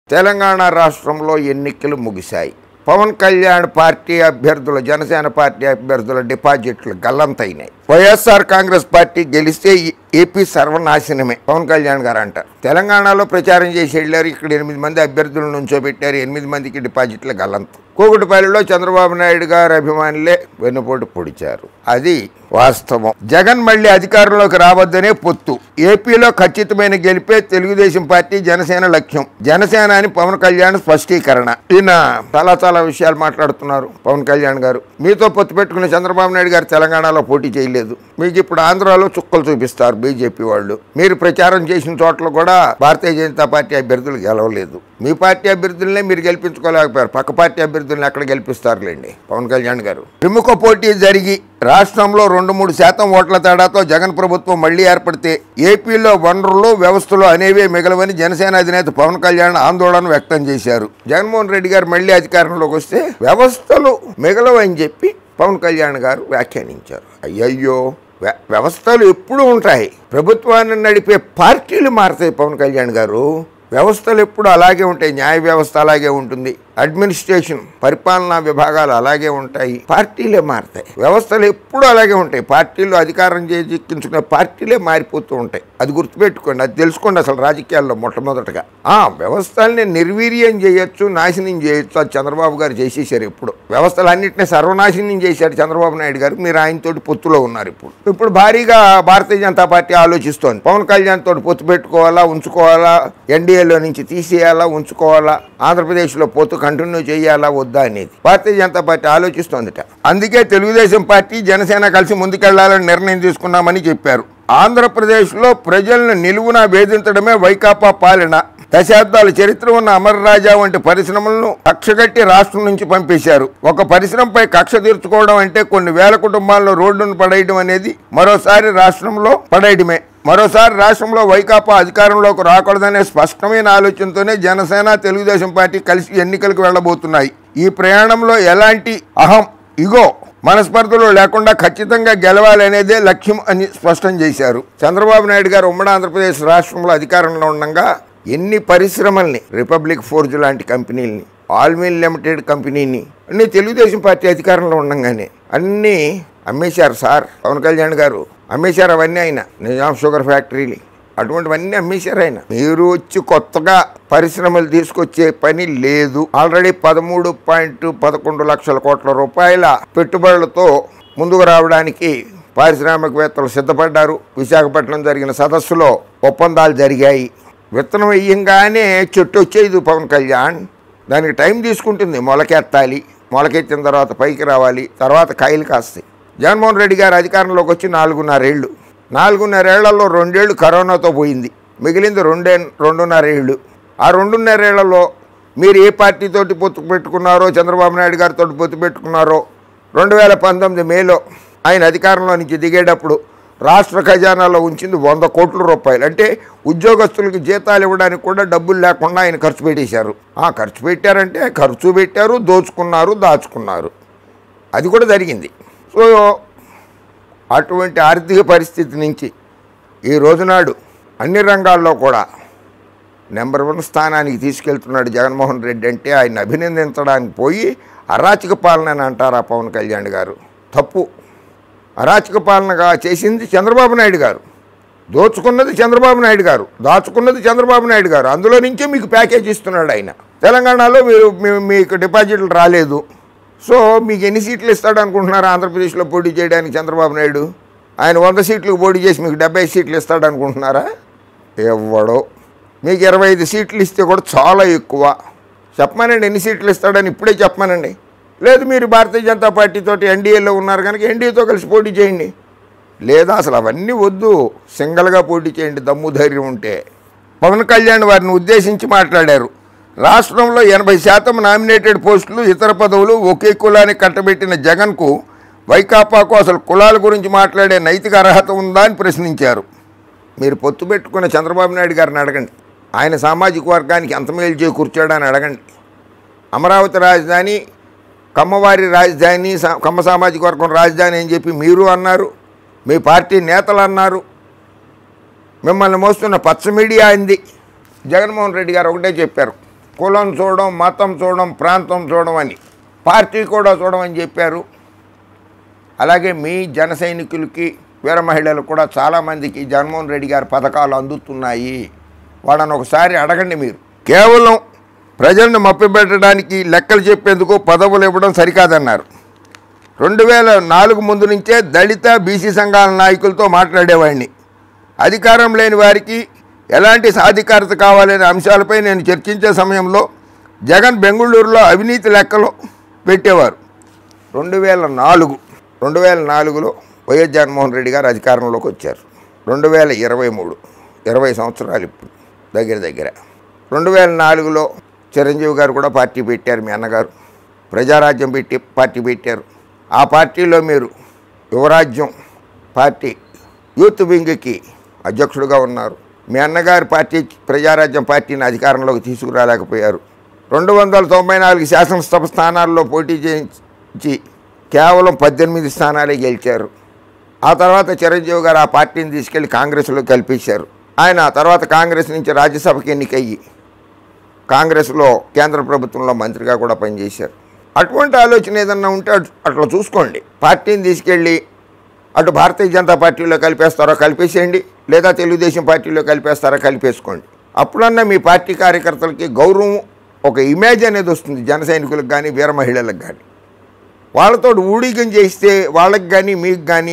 తెలంగాణ రాష్ట్రంలో ఎన్నికలు ముగిశాయి పవన్ కళ్యాణ్ పార్టీ అభ్యర్థుల జనసేన పార్టీ అభ్యర్థుల డిపాజిట్లు గల్లంతైనాయి వైఎస్ఆర్ కాంగ్రెస్ పార్టీ గెలిస్తే ఈ- ఏపీ సర్వనాశనమే పవన్ కళ్యాణ్ గారు అంటారు తెలంగాణలో ప్రచారం చేసి వెళ్ళారు ఇక్కడ ఎనిమిది మంది అభ్యర్థులను నుంచోబెట్టారు ఎనిమిది మందికి డిపాజిట్లు గల్లంత కూకుటిపల్లిలో చంద్రబాబు నాయుడు గారి అభిమానులే వెన్నుపోటు పొడిచారు అది వాస్తవం జగన్ మళ్ళీ అధికారంలోకి రావద్దనే పొత్తు ఏపీలో ఖచ్చితమైన గెలిపే తెలుగుదేశం పార్టీ జనసేన లక్ష్యం జనసేన అని పవన్ కళ్యాణ్ స్పష్టీకరణ ఈయన చాలా చాలా విషయాలు మాట్లాడుతున్నారు పవన్ కళ్యాణ్ గారు మీతో పొత్తు పెట్టుకున్న చంద్రబాబు నాయుడు గారు తెలంగాణలో పోటీ చేయలేదు మీకు ఇప్పుడు ఆంధ్రాలో చుక్కలు చూపిస్తారు బీజేపీ వాళ్ళు మీరు ప్రచారం చేసిన చోట్ల కూడా భారతీయ జనతా పార్టీ అభ్యర్థులు గెలవలేదు మీ పార్టీ అభ్యర్థులనే మీరు గెలిపించుకోలేకపోయారు పక్క పార్టీ అభ్యర్థులను ఎక్కడ గెలిపిస్తారులేండి పవన్ కళ్యాణ్ గారు ప్రముఖ పోటీ జరిగి రాష్ట్రంలో రెండు మూడు శాతం ఓట్ల తేడాతో జగన్ ప్రభుత్వం మళ్లీ ఏర్పడితే ఏపీలో వనరులు వ్యవస్థలు అనేవే మిగలవని జనసేన అధినేత పవన్ కళ్యాణ్ ఆందోళన వ్యక్తం చేశారు జగన్మోహన్ రెడ్డి గారు మళ్లీ అధికారంలోకి వస్తే వ్యవస్థలు మిగలవని చెప్పి పవన్ కళ్యాణ్ గారు వ్యాఖ్యానించారు అయ్యయ్యో వ్య- వ్యవస్థలు ఎప్పుడూ ఉంటాయి ప్రభుత్వాన్ని నడిపే పార్టీలు మారుతాయి పవన్ కళ్యాణ్ గారు వ్యవస్థలు ఎప్పుడు అలాగే ఉంటాయి న్యాయ వ్యవస్థ అలాగే ఉంటుంది అడ్మినిస్ట్రేషన్ పరిపాలనా విభాగాలు అలాగే ఉంటాయి పార్టీలే మారుతాయి వ్యవస్థలు ఎప్పుడు అలాగే ఉంటాయి పార్టీలు అధికారం చేజిక్కించుకునే పార్టీలే మారిపోతూ ఉంటాయి అది గుర్తుపెట్టుకోండి అది తెలుసుకోండి అసలు రాజకీయాల్లో మొట్టమొదటగా ఆ వ్యవస్థల్ని నిర్వీర్యం చేయొచ్చు నాశనం చేయొచ్చు అది చంద్రబాబు గారు చేసేసారు ఇప్పుడు వ్యవస్థలన్నింటినీ సర్వనాశనం చేశాడు చంద్రబాబు నాయుడు గారు మీరు ఆయనతోటి పొత్తులో ఉన్నారు ఇప్పుడు ఇప్పుడు భారీగా భారతీయ జనతా పార్టీ ఆలోచిస్తోంది పవన్ కళ్యాణ్ తోటి పొత్తు పెట్టుకోవాలా ఉంచుకోవాలా ఎన్డీఏలో నుంచి తీసేయాలా ఉంచుకోవాలా ఆంధ్రప్రదేశ్లో పొత్తు కంటిన్యూ చేయాలా వద్దా అనేది భారతీయ జనతా పార్టీ ఆలోచిస్తోందిట అందుకే తెలుగుదేశం పార్టీ జనసేన కలిసి ముందుకెళ్లాలని నిర్ణయం తీసుకున్నామని చెప్పారు ఆంధ్రప్రదేశ్లో ప్రజలను నిలువున వేధించడమే వైకాపా పాలన దశాబ్దాల చరిత్ర ఉన్న అమరరాజా వంటి పరిశ్రమలను కక్షగట్టి రాష్ట్రం నుంచి పంపేశారు ఒక పరిశ్రమపై కక్ష తీర్చుకోవడం అంటే కొన్ని వేల కుటుంబాలను రోడ్డును పడేయడం అనేది మరోసారి రాష్ట్రంలో పడేయడమే మరోసారి రాష్ట్రంలో వైకాపా అధికారంలోకి రాకూడదనే స్పష్టమైన ఆలోచనతోనే జనసేన తెలుగుదేశం పార్టీ కలిసి ఎన్నికలకు వెళ్ళబోతున్నాయి ఈ ప్రయాణంలో ఎలాంటి అహం ఇగో మనస్పర్ధలు లేకుండా ఖచ్చితంగా గెలవాలనేదే లక్ష్యం అని స్పష్టం చేశారు చంద్రబాబు నాయుడు గారు ఉమ్మడి ఆంధ్రప్రదేశ్ రాష్ట్రంలో అధికారంలో ఉండగా ఎన్ని పరిశ్రమల్ని రిపబ్లిక్ ఫోర్జ్ లాంటి కంపెనీల్ని ఆల్మిల్ లిమిటెడ్ కంపెనీని అన్ని తెలుగుదేశం పార్టీ అధికారంలో ఉండగానే అన్నీ అమ్మేశారు సార్ పవన్ కళ్యాణ్ గారు అమ్మేశారు అవన్నీ ఆయన నిజాం షుగర్ ఫ్యాక్టరీలు అటువంటివన్నీ అమ్మేశారు ఆయన మీరు వచ్చి కొత్తగా పరిశ్రమలు తీసుకొచ్చే పని లేదు ఆల్రెడీ పదమూడు పాయింట్ పదకొండు లక్షల కోట్ల రూపాయల పెట్టుబడులతో ముందుకు రావడానికి పారిశ్రామికవేత్తలు సిద్ధపడ్డారు విశాఖపట్నం జరిగిన సదస్సులో ఒప్పందాలు జరిగాయి విత్తనం వేయంగానే చెట్టు వచ్చేది పవన్ కళ్యాణ్ దానికి టైం తీసుకుంటుంది మొలకెత్తాలి మొలకెత్తిన తర్వాత పైకి రావాలి తర్వాత కాయలు కాస్తాయి జగన్మోహన్ రెడ్డి గారు అధికారంలోకి వచ్చి నాలుగున్నరేళ్ళు నాలుగున్నరేళ్లలో రెండేళ్లు కరోనాతో పోయింది మిగిలింది రెండే రెండున్నరేళ్ళు ఆ రెండున్నరేళ్లలో మీరు ఏ పార్టీతోటి పొత్తు పెట్టుకున్నారో చంద్రబాబు నాయుడు గారితో పొత్తు పెట్టుకున్నారో రెండు వేల పంతొమ్మిది మేలో ఆయన అధికారంలో నుంచి దిగేటప్పుడు రాష్ట్ర ఖజానాలో ఉంచింది వంద కోట్ల రూపాయలు అంటే ఉద్యోగస్తులకు జీతాలు ఇవ్వడానికి కూడా డబ్బులు లేకుండా ఆయన ఖర్చు పెట్టేశారు ఆ ఖర్చు పెట్టారంటే ఖర్చు పెట్టారు దోచుకున్నారు దాచుకున్నారు అది కూడా జరిగింది సో అటువంటి ఆర్థిక పరిస్థితి నుంచి ఈ రోజునాడు అన్ని రంగాల్లో కూడా నెంబర్ వన్ స్థానానికి తీసుకెళ్తున్నాడు జగన్మోహన్ రెడ్డి అంటే ఆయన అభినందించడానికి పోయి అరాచక పాలన అని అంటారా పవన్ కళ్యాణ్ గారు తప్పు అరాచక పాలనగా చేసింది చంద్రబాబు నాయుడు గారు దోచుకున్నది చంద్రబాబు నాయుడు గారు దాచుకున్నది చంద్రబాబు నాయుడు గారు అందులో నుంచే మీకు ప్యాకేజ్ ఇస్తున్నాడు ఆయన తెలంగాణలో మీరు మీ- మీకు డిపాజిట్లు రాలేదు సో మీకు ఎన్ని సీట్లు ఇస్తాడు అనుకుంటున్నారు ఆంధ్రప్రదేశ్లో పోటీ చేయడానికి చంద్రబాబు నాయుడు ఆయన వంద సీట్లకు పోటీ చేసి మీకు డెబ్బై సీట్లు ఇస్తాడు అనుకుంటున్నారా ఇవ్వడో మీకు ఇరవై ఐదు సీట్లు ఇస్తే కూడా చాలా ఎక్కువ చెప్పమానండి ఎన్ని సీట్లు ఇస్తాడని ఇప్పుడే చెప్పమానండి లేదు మీరు భారతీయ జనతా పార్టీ తోటి ఎన్డీఏలో ఉన్నారు కనుక ఎన్డీఏతో కలిసి పోటీ చేయండి లేదా అసలు అవన్నీ వద్దు సింగల్గా పోటీ చేయండి దమ్ము ధైర్యం ఉంటే పవన్ కళ్యాణ్ వారిని ఉద్దేశించి మాట్లాడారు రాష్ట్రంలో ఎనభై శాతం నామినేటెడ్ పోస్టులు ఇతర పదవులు ఒకే కులానికి కట్టబెట్టిన జగన్కు వైకాపాకు అసలు కులాల గురించి మాట్లాడే నైతిక అర్హత ఉందా అని ప్రశ్నించారు మీరు పొత్తు పెట్టుకున్న చంద్రబాబు నాయుడు గారిని అడగండి ఆయన సామాజిక వర్గానికి ఎంత మేలు చేకూర్చాడని అడగండి అమరావతి రాజధాని కమ్మవారి రాజధాని సా- కమ్మ సామాజిక వర్గం రాజధాని అని చెప్పి మీరు అన్నారు మీ పార్టీ నేతలు అన్నారు మిమ్మల్ని మోస్తున్న పచ్చ మీడియా అంది జగన్మోహన్ రెడ్డి గారు ఒకటే చెప్పారు కులం చూడడం మతం చూడడం ప్రాంతం చూడడం అని పార్టీ కూడా చూడమని చెప్పారు అలాగే మీ జన సైనికులకి వీర మహిళలు కూడా చాలామందికి జగన్మోహన్ రెడ్డి గారి పథకాలు అందుతున్నాయి వాళ్ళని ఒకసారి అడగండి మీరు కేవలం ప్రజలను మప్పిపెట్టడానికి లెక్కలు చెప్పేందుకు పదవులు ఇవ్వడం సరికాదన్నారు రెండు వేల నాలుగు ముందు నుంచే దళిత బీసీ సంఘాల నాయకులతో మాట్లాడేవాడిని అధికారం లేని వారికి ఎలాంటి సాధికారత కావాలనే అంశాలపై నేను చర్చించే సమయంలో జగన్ బెంగళూరులో అవినీతి లెక్కలు పెట్టేవారు రెండు వేల నాలుగు రెండు వేల నాలుగులో వైఎస్ జగన్మోహన్ రెడ్డి గారు అధికారంలోకి వచ్చారు రెండు వేల ఇరవై మూడు ఇరవై సంవత్సరాలు ఇప్పుడు దగ్గర దగ్గర రెండు వేల నాలుగులో చిరంజీవి గారు కూడా పార్టీ పెట్టారు మీ అన్నగారు ప్రజారాజ్యం పెట్టి పార్టీ పెట్టారు ఆ పార్టీలో మీరు యువరాజ్యం పార్టీ యూత్ వింగ్కి అధ్యక్షుడిగా ఉన్నారు మీ అన్నగారి పార్టీ ప్రజారాజ్యం పార్టీని అధికారంలోకి తీసుకురాలేకపోయారు రెండు వందల తొంభై నాలుగు శాసనసభ స్థానాల్లో పోటీ చేయించి కేవలం పద్దెనిమిది స్థానాలే గెలిచారు ఆ తర్వాత చిరంజీవి గారు ఆ పార్టీని తీసుకెళ్లి కాంగ్రెస్లో కల్పించారు ఆయన ఆ తర్వాత కాంగ్రెస్ నుంచి రాజ్యసభకి ఎన్నికయ్యి కాంగ్రెస్లో కేంద్ర ప్రభుత్వంలో మంత్రిగా కూడా పనిచేశారు అటువంటి ఆలోచన ఏదన్నా ఉంటే అట్- అట్లా చూసుకోండి పార్టీని తీసుకెళ్ళి అటు భారతీయ జనతా పార్టీలో కలిపేస్తారో కలిపేసేయండి లేదా తెలుగుదేశం పార్టీలో కలిపేస్తారో కలిపేసుకోండి అప్పుడన్నా మీ పార్టీ కార్యకర్తలకి గౌరవం ఒక ఇమేజ్ అనేది వస్తుంది జన సైనికులకు కానీ వీర మహిళలకు కానీ వాళ్ళతో ఊడిగం చేస్తే వాళ్ళకి కానీ మీకు కానీ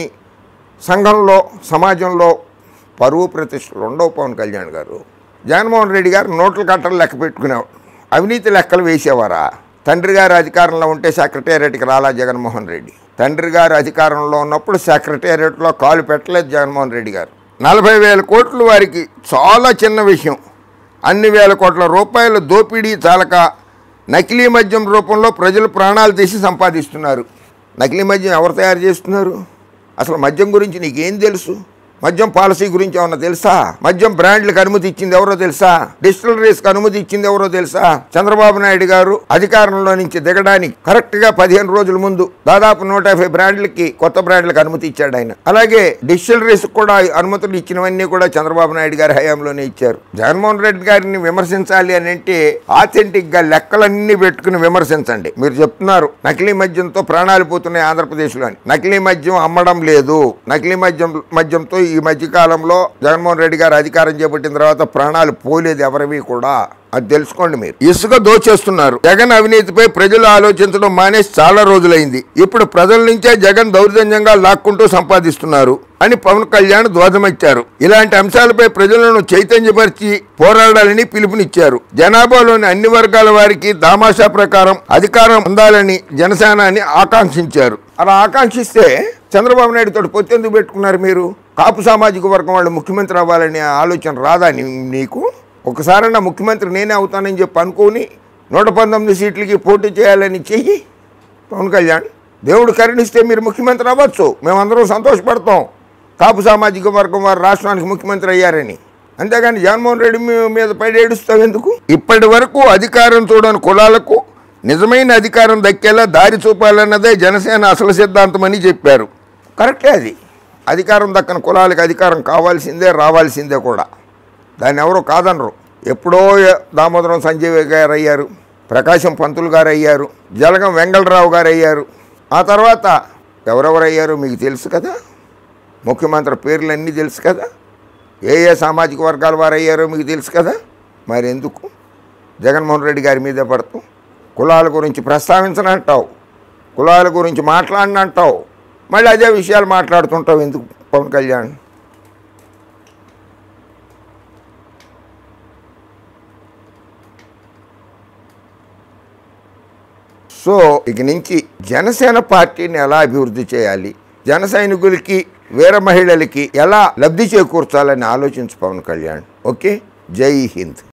సంఘంలో సమాజంలో పరువు ప్రతిష్టలు ఉండవు పవన్ కళ్యాణ్ గారు జగన్మోహన్ రెడ్డి గారు నోట్ల కట్టలు లెక్క పెట్టుకునేవాడు అవినీతి లెక్కలు వేసేవారా తండ్రి గారు అధికారంలో ఉంటే సెక్రటేరియట్కి రాలా జగన్మోహన్ రెడ్డి తండ్రి గారు అధికారంలో ఉన్నప్పుడు సెక్రటేరియట్లో కాలు పెట్టలేదు జగన్మోహన్ రెడ్డి గారు నలభై వేల కోట్లు వారికి చాలా చిన్న విషయం అన్ని వేల కోట్ల రూపాయల దోపిడీ చాలక నకిలీ మద్యం రూపంలో ప్రజలు ప్రాణాలు తీసి సంపాదిస్తున్నారు నకిలీ మద్యం ఎవరు తయారు చేస్తున్నారు అసలు మద్యం గురించి నీకేం తెలుసు మద్యం పాలసీ గురించి ఏమన్నా తెలుసా మద్యం బ్రాండ్లకు అనుమతి ఇచ్చింది ఎవరో తెలుసా డిస్టిలరీస్కి అనుమతి ఇచ్చింది ఎవరో తెలుసా చంద్రబాబు నాయుడు గారు అధికారంలో నుంచి దిగడానికి కరెక్ట్గా పదిహేను రోజుల ముందు దాదాపు నూట యాభై బ్రాండ్లకి కొత్త బ్రాండ్లకు అనుమతి ఇచ్చాడు ఆయన అలాగే డిస్టిలరీస్ కూడా అనుమతులు ఇచ్చినవన్నీ కూడా చంద్రబాబు నాయుడు గారి హయాంలోనే ఇచ్చారు జగన్మోహన్ రెడ్డి గారిని విమర్శించాలి అని అంటే ఆథెంటిక్ గా లెక్కలన్నీ పెట్టుకుని విమర్శించండి మీరు చెప్తున్నారు నకిలీ మద్యంతో ప్రాణాలు పోతున్నాయి ఆంధ్రప్రదేశ్లో అని నకిలీ మద్యం అమ్మడం లేదు నకిలీ మద్యం మద్యంతో ఈ మధ్య కాలంలో జగన్మోహన్ రెడ్డి గారు అధికారం చేపట్టిన తర్వాత ప్రాణాలు పోలేదు ఎవరివి కూడా అది తెలుసుకోండి మీరు ఇసుక దోచేస్తున్నారు జగన్ అవినీతిపై ప్రజలు ఆలోచించడం మానేసి చాలా రోజులైంది ఇప్పుడు ప్రజల నుంచే జగన్ దౌర్జన్యంగా లాక్కుంటూ సంపాదిస్తున్నారు అని పవన్ కళ్యాణ్ ధ్వజమిచ్చారు ఇలాంటి అంశాలపై ప్రజలను చైతన్యపరిచి పోరాడాలని పిలుపునిచ్చారు జనాభాలోని అన్ని వర్గాల వారికి దామాషా ప్రకారం అధికారం పొందాలని జనసేనాని ఆకాంక్షించారు అలా ఆకాంక్షిస్తే చంద్రబాబు నాయుడు తోటి పొత్తెందుకు పెట్టుకున్నారు మీరు కాపు సామాజిక వర్గం వాళ్ళు ముఖ్యమంత్రి అవ్వాలనే ఆలోచన రాదా నీ- నీకు ఒకసారన్నా ముఖ్యమంత్రి నేనే అవుతానని చెప్పి అనుకోని నూట పంతొమ్మిది సీట్లకి పోటీ చేయాలని చెయ్యి పవన్ కళ్యాణ్ దేవుడు కరుణిస్తే మీరు ముఖ్యమంత్రి అవ్వచ్చు మేమందరం సంతోషపడతాం కాపు సామాజిక వర్గం వారు రాష్ట్రానికి ముఖ్యమంత్రి అయ్యారని అంతేగాని జగన్మోహన్ రెడ్డి మీ- మీద పడి ఏడుస్తావు ఎందుకు ఇప్పటి వరకు అధికారం చూడని కులాలకు నిజమైన అధికారం దక్కేలా దారి చూపాలన్నదే జనసేన అసలు సిద్ధాంతమని చెప్పారు కరెక్టే అది అధికారం దక్కని కులాలకు అధికారం కావాల్సిందే రావాల్సిందే కూడా దాన్ని ఎవరు కాదనరు ఎప్పుడో దామోదరం సంజయ్ గారు అయ్యారు ప్రకాశం పంతులు గారు అయ్యారు జలగం వెంగళరావు గారు అయ్యారు ఆ తర్వాత ఎవరెవరు అయ్యారు మీకు తెలుసు కదా ముఖ్యమంత్రి పేర్లు అన్నీ తెలుసు కదా ఏ ఏ సామాజిక వర్గాల వారు అయ్యారో మీకు తెలుసు కదా మరి ఎందుకు జగన్మోహన్ రెడ్డి గారి మీదే పడుతూ కులాల గురించి ప్రస్తావించనంటావు కులాల గురించి మాట్లాడినంటావు మళ్ళీ అదే విషయాలు మాట్లాడుతుంటావు ఎందుకు పవన్ కళ్యాణ్ సో ఇక నుంచి జనసేన పార్టీని ఎలా అభివృద్ధి చేయాలి జన సైనికులకి వీర మహిళలకి ఎలా లబ్ధి చేకూర్చాలని ఆలోచించు పవన్ కళ్యాణ్ ఓకే జై హింద్